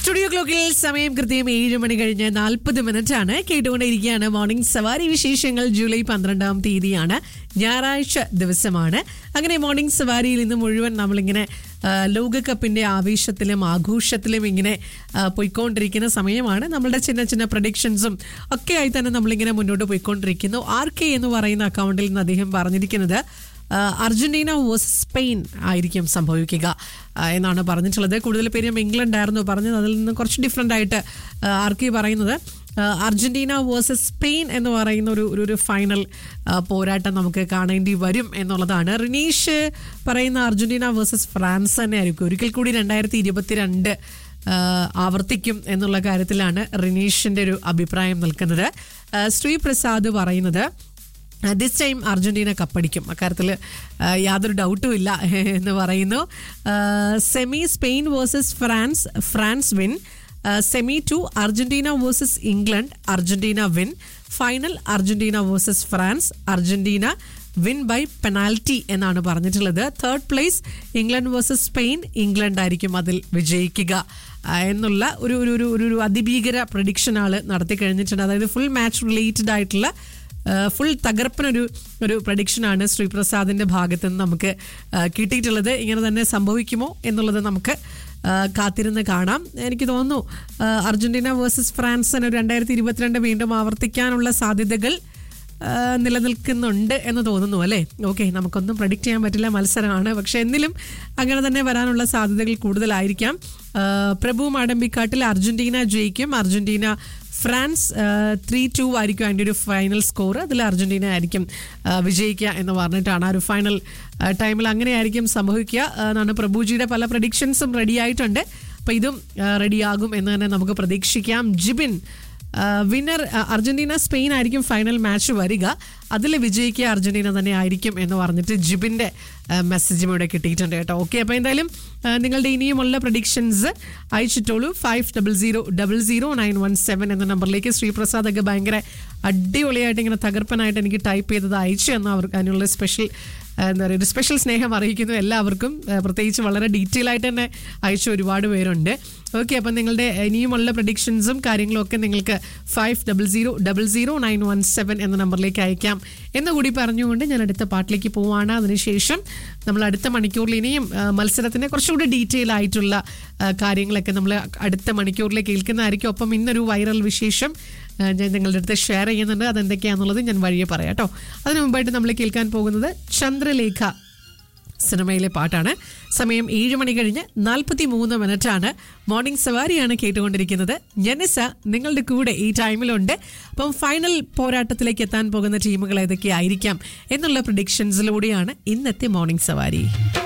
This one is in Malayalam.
സ്റ്റുഡിയോ ക്ലോക്കിൽ സമയം കൃത്യം ഏഴ് മണി കഴിഞ്ഞ് നാൽപ്പത് മിനിറ്റ് ആണ് കേട്ടുകൊണ്ടിരിക്കുകയാണ് മോർണിംഗ് സവാരി വിശേഷങ്ങൾ ജൂലൈ പന്ത്രണ്ടാം തീയതിയാണ് ഞായറാഴ്ച ദിവസമാണ് അങ്ങനെ മോർണിംഗ് സവാരിയിൽ ഇന്ന് മുഴുവൻ നമ്മളിങ്ങനെ ആ, ലോകകപ്പിന്റെ ആവേശത്തിലും ആഘോഷത്തിലും ഇങ്ങനെ ആ, പോയിക്കൊണ്ടിരിക്കുന്ന സമയമാണ് നമ്മളുടെ ചിന്ന ചിന്ന പ്രഡിക്ഷൻസും ഒക്കെ ആയി തന്നെ നമ്മളിങ്ങനെ മുന്നോട്ട് പോയിക്കൊണ്ടിരിക്കുന്നു ആർ കെ എന്ന് പറയുന്ന അക്കൗണ്ടിൽ നിന്ന് അദ്ദേഹം പറഞ്ഞിരിക്കുന്നത് ആ, അർജന്റീന വേഴ്സസ് സ്പെയിൻ ആയിരിക്കും സംഭവിക്കുക ആ, എന്നാണ് പറഞ്ഞിട്ടുള്ളത് കൂടുതൽ പേരും ഇംഗ്ലണ്ട് ആയിരുന്നു പറഞ്ഞത് അതിൽ നിന്ന് കുറച്ച് ഡിഫറെൻ്റ് ആയിട്ട് ആർ കെ പറയുന്നത് ആ, അർജന്റീന വേഴ്സസ് സ്പെയിൻ എന്ന് പറയുന്ന ഒരു ഒരു- ഒരു ഫൈനൽ ആ, പോരാട്ടം നമുക്ക് കാണേണ്ടി വരും എന്നുള്ളതാണ് റിനീഷ് പറയുന്ന അർജന്റീന വേഴ്സസ് ഫ്രാൻസ് തന്നെ ആയിരിക്കും ഒരിക്കൽ കൂടി രണ്ടായിരത്തി ഇരുപത്തിരണ്ട് ആവർത്തിക്കും എന്നുള്ള കാര്യത്തിലാണ് റിനീഷിന്റെ ഒരു അഭിപ്രായം നിൽക്കുന്നത് ആ, ശ്രീപ്രസാദ് പറയുന്നത് ദിസ് ടൈം അർജന്റീന കപ്പടിക്കും അക്കാര്യത്തിൽ യാതൊരു ഡൗട്ടും ഇല്ല എന്ന് പറയുന്നു semi Spain versus France France win semi two Argentina versus England Argentina win final Argentina versus France Argentina win by penalty എന്നാണ് പറഞ്ഞിട്ടുള്ളത് third place England versus Spain England ആയിരിക്കും അതിൽ വിജയിക്കുക ആ, എന്നുള്ള ഒരു ഒരു ഒരു- ഒരു ഒരു അതിഭീകര പ്രഡിക്ഷൻ ആള് നടത്തി കഴിഞ്ഞിട്ടുണ്ട് അതായത് ഫുൾ മാച്ച് റിലേറ്റഡ് ആയിട്ടുള്ള ഫുൾ തകർപ്പനൊരു ഒരു പ്രഡിക്ഷനാണ് ശ്രീപ്രസാദിന്റെ ഭാഗത്ത് നിന്ന് നമുക്ക് ആ, കിട്ടിയിട്ടുള്ളത് ഇങ്ങനെ തന്നെ സംഭവിക്കുമോ എന്നുള്ളത് നമുക്ക് ആ, കാത്തിരുന്ന് കാണാം എനിക്ക് തോന്നുന്നു ആ, അർജന്റീന വേഴ്സസ് ഫ്രാൻസ് തന്നെ ഒരു രണ്ടായിരത്തി ഇരുപത്തിരണ്ട് വീണ്ടും ആവർത്തിക്കാനുള്ള സാധ്യതകൾ ആ, നിലനിൽക്കുന്നുണ്ട് എന്ന് തോന്നുന്നു അല്ലേ ഓക്കെ നമുക്കൊന്നും പ്രഡിക്റ്റ് ചെയ്യാൻ പറ്റില്ല മത്സരമാണ് പക്ഷെ എന്നിലും അങ്ങനെ തന്നെ വരാനുള്ള സാധ്യതകൾ കൂടുതലായിരിക്കാം ആ, പ്രഭു മാടമ്പിക്കാട്ടിൽ അർജന്റീന ജയിക്കും അർജന്റീന ഫ്രാൻസ് ത്രീ ടു ആയിരിക്കും അതിൻ്റെ ഒരു ഫൈനൽ സ്കോർ അതിൽ അർജന്റീന ആയിരിക്കും ആ, വിജയിക്കുക എന്ന് പറഞ്ഞിട്ടാണ് ആ ഒരു ഫൈനൽ ടൈമിൽ അങ്ങനെയായിരിക്കും സംഭവിക്കുക ആ, എന്നാണ് പ്രഭുജിയുടെ പല പ്രഡിക്ഷൻസും റെഡി ആയിട്ടുണ്ട് അപ്പോൾ ഇതും റെഡിയാകും എന്ന് തന്നെ നമുക്ക് പ്രതീക്ഷിക്കാം ജിബിൻ വിന്നർ അർജന്റീന സ്പെയിൻ ആയിരിക്കും ഫൈനൽ മാച്ച് വരിക അതിൽ വിജയിക്കുക അർജന്റീന തന്നെ ആയിരിക്കും എന്ന് പറഞ്ഞിട്ട് ജിബിന്റെ മെസ്സേജും ഇവിടെ കിട്ടിയിട്ടുണ്ട് കേട്ടോ ഓക്കെ അപ്പോൾ എന്തായാലും ആ, നിങ്ങളുടെ ഇനിയുമുള്ള പ്രഡിക്ഷൻസ് അയച്ചിട്ടോളൂ five double zero double zero nine one seven എന്ന നമ്പറിലേക്ക് ശ്രീപ്രസാദ് ഒക്കെ ഭയങ്കര അടിപൊളിയായിട്ട് ഇങ്ങനെ തകർപ്പനായിട്ട് എനിക്ക് ടൈപ്പ് ചെയ്തത് അയച്ചു എന്ന് അവർക്ക് അതിനുള്ള സ്പെഷ്യൽ എന്താ പറയുക ഒരു സ്പെഷ്യൽ സ്നേഹം അറിയിക്കുന്നു എല്ലാവർക്കും ആ, പ്രത്യേകിച്ച് വളരെ ഡീറ്റെയിൽ ആയിട്ട് തന്നെ അയച്ച ഒരുപാട് പേരുണ്ട് ഓക്കെ അപ്പം നിങ്ങളുടെ ഇനിയുമുള്ള പ്രഡിക്ഷൻസും കാര്യങ്ങളും ഒക്കെ നിങ്ങൾക്ക് five double zero double zero nine one seven എന്ന നമ്പറിലേക്ക് അയക്കാം എന്നുകൂടി പറഞ്ഞുകൊണ്ട് ഞാൻ അടുത്ത പാട്ടിലേക്ക് പോവാണ് അതിനുശേഷം നമ്മൾ അടുത്ത മണിക്കൂറിൽ ഇനിയും ആ, മത്സരത്തിൻ്റെ കുറച്ചുകൂടി ഡീറ്റെയിൽ ആയിട്ടുള്ള ആ, കാര്യങ്ങളൊക്കെ നമ്മൾ അടുത്ത മണിക്കൂറിൽ കേൾക്കുന്നതായിരിക്കും ഒപ്പം ഇന്നൊരു വൈറൽ വിശേഷം ആ, ഞാൻ നിങ്ങളുടെ അടുത്ത് ഷെയർ ചെയ്യുന്നുണ്ട് അതെന്തൊക്കെയാണെന്നുള്ളത് ഞാൻ വഴിയെ പറയാം കേട്ടോ അതിനു മുമ്പായിട്ട് നമ്മൾ കേൾക്കാൻ പോകുന്നത് ചന്ദ്രലേഖ സിനിമയിലെ പാട്ടാണ് സമയം ഏഴ് മണി കഴിഞ്ഞ് നാൽപ്പത്തി മൂന്ന് മിനിറ്റാണ് മോർണിംഗ് സവാരിയാണ് കേട്ടുകൊണ്ടിരിക്കുന്നത് ജനിസ നിങ്ങളുടെ കൂടെ ഈ ടൈമിലുണ്ട് അപ്പം ഫൈനൽ പോരാട്ടത്തിലേക്ക് എത്താൻ പോകുന്ന ടീമുകൾ ഏതൊക്കെയായിരിക്കാം എന്നുള്ള പ്രഡിക്ഷൻസിലൂടെയാണ് ഇന്നത്തെ മോർണിംഗ് സവാരി